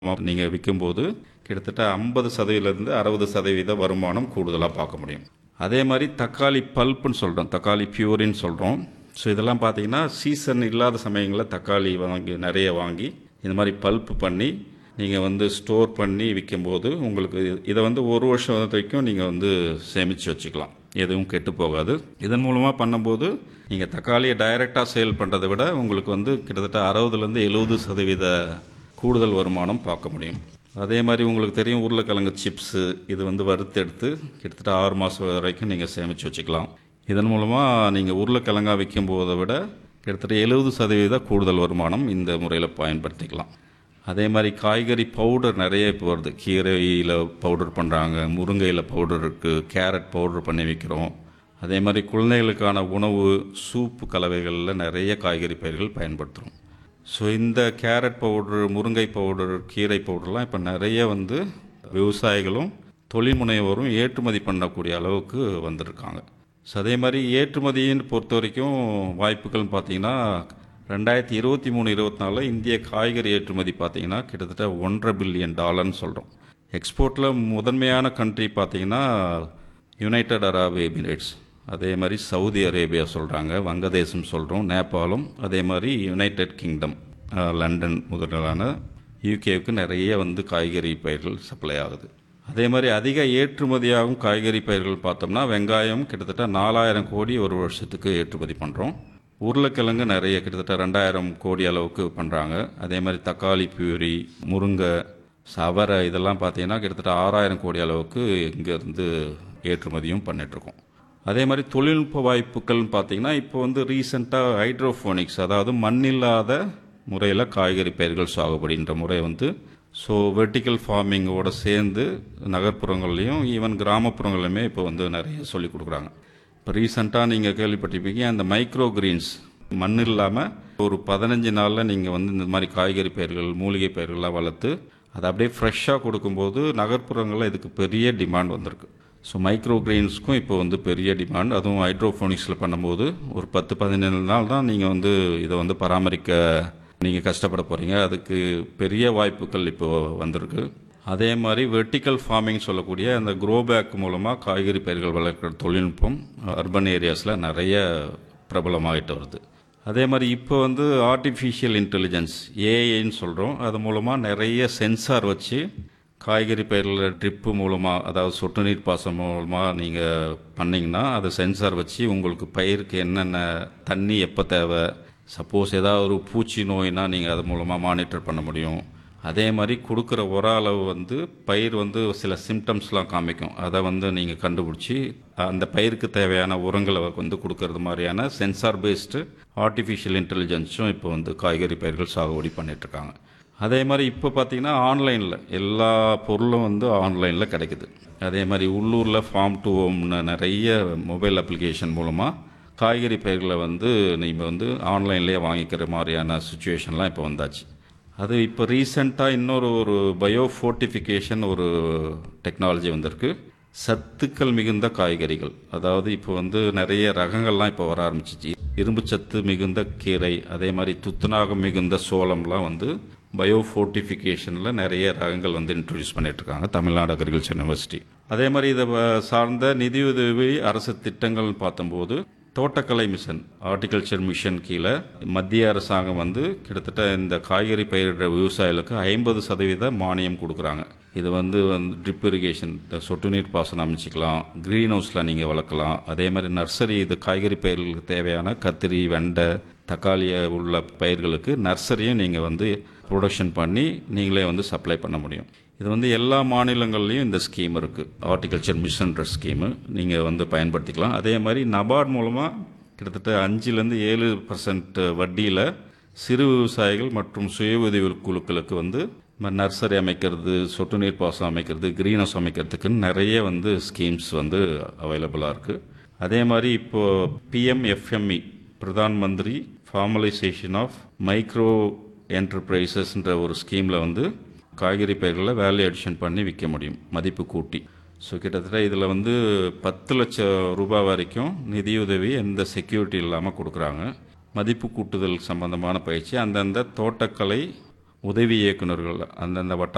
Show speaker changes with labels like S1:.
S1: நீங்கள் விற்கும்போது கிட்டத்தட்ட ஐம்பது சதவீதத்துலேருந்து அறுபது சதவீத வருமானம் கூடுதலாக பார்க்க முடியும் அதே மாதிரி தக்காளி பல்ப்புன்னு சொல்கிறோம் தக்காளி பியூரின்னு சொல்கிறோம் ஸோ இதெல்லாம் பார்த்தீங்கன்னா சீசன் இல்லாத சமயங்களில் தக்காளி வாங்கி நிறைய வாங்கி இந்த மாதிரி பல்ப் பண்ணி நீங்கள் வந்து ஸ்டோர் பண்ணி விற்கும்போது உங்களுக்கு இதை வந்து ஒரு வருஷம் வரைக்கும் நீங்கள் வந்து சேமித்து வச்சுக்கலாம் எதுவும் கெட்டு போகாது இதன் மூலமாக பண்ணும்போது நீங்கள் தக்காளியை டைரெக்டாக சேல் பண்ணுறதை விட உங்களுக்கு வந்து கிட்டத்தட்ட அறுபதுலேருந்து எழுபது சதவீத கூடுதல் வருமானம் பார்க்க முடியும் அதே மாதிரி உங்களுக்கு தெரியும் உருளைக்கிழங்கு சிப்ஸு இது வந்து வறுத்தெடுத்து கிட்டத்தட்ட ஆறு மாதம் வரைக்கும் நீங்கள் சேமித்து வச்சுக்கலாம் இதன் மூலமாக நீங்கள் உருளைக்கிழங்கா விற்கும் போதை விட கிட்டத்தட்ட எழுபது சதவீத கூடுதல் வருமானம் இந்த முறையில் பயன்படுத்திக்கலாம் அதே மாதிரி காய்கறி பவுடர் நிறைய இப்போ வருது கீரையில் பவுடர் பண்ணுறாங்க முருங்கையில் பவுடர் இருக்குது கேரட் பவுடர் பண்ணி விற்கிறோம் அதே மாதிரி குழந்தைகளுக்கான உணவு சூப்பு கலவைகளில் நிறைய காய்கறி பயிர்கள் பயன்படுத்துகிறோம் ஸோ இந்த கேரட் பவுடர் முருங்கை பவுடர் கீரை பவுடர்லாம் இப்போ நிறைய வந்து விவசாயிகளும் தொழில் முனைவோரும் ஏற்றுமதி பண்ணக்கூடிய அளவுக்கு வந்திருக்காங்க ஸோ அதே மாதிரி ஏற்றுமதின்னு பொறுத்த வரைக்கும் வாய்ப்புகள் பார்த்தீங்கன்னா ரெண்டாயிரத்தி இருபத்தி மூணு இருபத்தி நாலில் இந்திய காய்கறி ஏற்றுமதி பார்த்தீங்கன்னா கிட்டத்தட்ட ஒன்றரை பில்லியன் டாலர்னு சொல்கிறோம் எக்ஸ்போர்ட்டில் முதன்மையான கண்ட்ரி பார்த்தீங்கன்னா யுனைடெட் அரப் எமிரேட்ஸ் அதே மாதிரி சவுதி அரேபியா சொல்கிறாங்க வங்கதேசம் சொல்கிறோம் நேபாளம் அதே மாதிரி யுனைடெட் கிங்டம் அஹ், லண்டன் முதலான யூகேவுக்கு நிறைய வந்து காய்கறி பயிர்கள் சப்ளை ஆகுது அதே மாதிரி அதிக ஏற்றுமதியாகும் காய்கறி பயிர்கள் பார்த்தோம்னா வெங்காயம் கிட்டத்தட்ட நாலாயிரம் கோடி ஒரு வருஷத்துக்கு ஏற்றுமதி பண்ணுறோம் உருளைக்கிழங்கு நிறைய கிட்டத்தட்ட ரெண்டாயிரம் கோடி அளவுக்கு பண்ணுறாங்க அதே மாதிரி தக்காளி பியூரி முருங்கை சவரை இதெல்லாம் பார்த்தீங்கன்னா கிட்டத்தட்ட ஆறாயிரம் கோடி அளவுக்கு இங்கேருந்து ஏற்றுமதியும் பண்ணிகிட்ருக்கோம் அதே மாதிரி தொழில்நுட்ப வாய்ப்புகள்னு பார்த்தீங்கன்னா இப்போ வந்து ரீசெண்டாக ஹைட்ரோஃபோனிக்ஸ் அதாவது மண்ணில்லாத முறையில் காய்கறி பயிர்கள் சாகுபடின்ற முறை வந்து ஸோ வெர்டிக்கல் ஃபார்மிங்கோட சேர்ந்து நகர்ப்புறங்கள்லையும் ஈவன் கிராமப்புறங்கள்லையுமே இப்போ வந்து நிறைய சொல்லிக் கொடுக்குறாங்க இப்போ ரீசெண்டாக நீங்கள் கேள்விப்பட்டிருப்பீங்க அந்த மைக்ரோ கிரீன்ஸ் மண் இல்லாமல் ஒரு பதினஞ்சு நாளில் நீங்கள் வந்து இந்த மாதிரி காய்கறி பயிர்கள் மூலிகை பயிர்கள்லாம் வளர்த்து அதை அப்படியே ஃப்ரெஷ்ஷாக கொடுக்கும்போது நகர்ப்புறங்களில் இதுக்கு பெரிய டிமாண்ட் வந்திருக்கு ஸோ மைக்ரோ கிரெயின்ஸ்க்கும் இப்போ வந்து பெரிய டிமாண்ட் அதுவும் ஹைட்ரோஃபோனிக்ஸில் பண்ணும்போது ஒரு பத்து பதினேழு நாள் தான் நீங்கள் வந்து இதை வந்து பராமரிக்க நீங்கள் கஷ்டப்பட போகிறீங்க அதுக்கு பெரிய வாய்ப்புகள் இப்போ வந்திருக்கு அதே மாதிரி வெர்டிக்கல் ஃபார்மிங் சொல்லக்கூடிய அந்த க்ரோ பேக் மூலமாக காய்கறி பயிர்கள் வளர்க்குற தொழில்நுட்பம் அர்பன் ஏரியாஸில் நிறைய பிரபலமாகிட்டு வருது அதே மாதிரி இப்போ வந்து ஆர்டிஃபிஷியல் இன்டெலிஜென்ஸ் ஏஐன்னு சொல்கிறோம் அது மூலமாக நிறைய சென்சார் வச்சு காய்கறி பயிரில் ட்ரிப்பு மூலமாக அதாவது சொட்டு நீர் பாசனம் மூலமாக நீங்கள் பண்ணிங்கன்னா அது சென்சார் வச்சு உங்களுக்கு பயிருக்கு என்னென்ன தண்ணி எப்போ தேவை சப்போஸ் ஏதாவது ஒரு பூச்சி நோய்னா நீங்கள் அது மூலமாக மானிட்டர் பண்ண முடியும் அதே மாதிரி கொடுக்குற உர அளவு வந்து பயிர் வந்து சில சிம்டம்ஸ்லாம் காமிக்கும் அதை வந்து நீங்கள் கண்டுபிடிச்சி அந்த பயிருக்கு தேவையான உரங்களை வந்து கொடுக்கறது மாதிரியான சென்சார் பேஸ்டு ஆர்டிஃபிஷியல் இன்டெலிஜென்ஸும் இப்போ வந்து காய்கறி பயிர்கள் சாகுபடி பண்ணிகிட்ருக்காங்க அதே மாதிரி இப்போ பார்த்தீங்கன்னா ஆன்லைனில் எல்லா பொருளும் வந்து ஆன்லைனில் கிடைக்குது அதே மாதிரி உள்ளூரில் ஃபார்ம் டு ஹோம்னு நிறைய மொபைல் அப்ளிகேஷன் மூலமாக காய்கறி பயிர்களை வந்து நீங்கள் வந்து ஆன்லைன்லேயே வாங்கிக்கிற மாதிரியான சுச்சுவேஷன்லாம் இப்போ வந்தாச்சு அது இப்போ ரீசெண்டாக இன்னொரு ஒரு பயோ ஃபோர்ட்டிஃபிகேஷன் ஒரு டெக்னாலஜி வந்திருக்கு சத்துக்கள் மிகுந்த காய்கறிகள் அதாவது இப்போ வந்து நிறைய ரகங்கள்லாம் இப்போ வர ஆரம்பிச்சிச்சு இரும்பு சத்து மிகுந்த கீரை அதே மாதிரி துத்தநாகம் மிகுந்த சோளம்லாம் வந்து பயோ ஃபோர்ட்டிஃபிகேஷனில் நிறைய ரகங்கள் வந்து இன்ட்ரடியூஸ் பண்ணிட்டு இருக்காங்க தமிழ்நாடு அக்ரிகல்ச்சர் யூனிவர்சிட்டி அதே மாதிரி இதை வ- சார்ந்த நிதியுதவி அரசு திட்டங்கள்னு பார்த்தம்போது தோட்டக்கலை மிஷன் ஹார்டிகல்ச்சர் மிஷன் கீழே மத்திய அரசாங்கம் வந்து கிட்டத்தட்ட இந்த காய்கறி பயிரிடுற விவசாயிகளுக்கு ஐம்பது சதவீத மானியம் கொடுக்குறாங்க இது வந்து வந்து ட்ரிப் இரிகேஷன் சொட்டு நீர் பாசனம் அமைச்சிக்கலாம் க்ரீன் ஹவுஸில் நீங்கள் வளர்க்கலாம் அதே மாதிரி நர்சரி இது காய்கறி பயிர்களுக்கு தேவையான கத்திரி வெண்டை தக்காளி உள்ள பயிர்களுக்கு நர்சரியும் நீங்கள் வந்து ப்ரொடக்ஷன் பண்ணி நீங்களே வந்து சப்ளை பண்ண முடியும் இது வந்து எல்லா மாநிலங்கள்லேயும் இந்த ஸ்கீம் இருக்குது ஹார்டிகல்ச்சர் மிஷன்ற ஸ்கீமு நீங்கள் வந்து பயன்படுத்திக்கலாம் அதே மாதிரி நபார்ட் மூலமாக கிட்டத்தட்ட அஞ்சுலேருந்து ஏழு பர்சன்ட் வட்டியில் சிறு விவசாயிகள் மற்றும் சுய உதவி குழுக்களுக்கு வந்து ம- நர்சரி அமைக்கிறது சொட்டு நீர் பாசனம் அமைக்கிறது க்ரீன் ஹவுஸ் அமைக்கிறதுக்குன்னு நிறைய வந்து ஸ்கீம்ஸ் வந்து அவைலபிளாக இருக்குது அதே மாதிரி இப்போது பிஎம்எஃப்எம்இ பிரதான் மந்திரி ஃபார்மலைசேஷன் ஆஃப் மைக்ரோ என்டர்பிரைசஸ்ன்ற ஒரு ஸ்கீமில் வந்து காய்கறி பயிர்களை வேல்யூ அடிஷன் பண்ணி விற்க முடியும் மதிப்பு கூட்டி ஸோ கிட்டத்தட்ட இதில் வந்து பத்து லட்சம் ரூபாய் வரைக்கும் நிதியுதவி எந்த செக்யூரிட்டி இல்லாமல் கொடுக்குறாங்க மதிப்பு கூட்டுதல் சம்பந்தமான பயிற்சி அந்தந்த தோட்டக்கலை உதவி இயக்குநர்கள் அந்தந்த வட்டார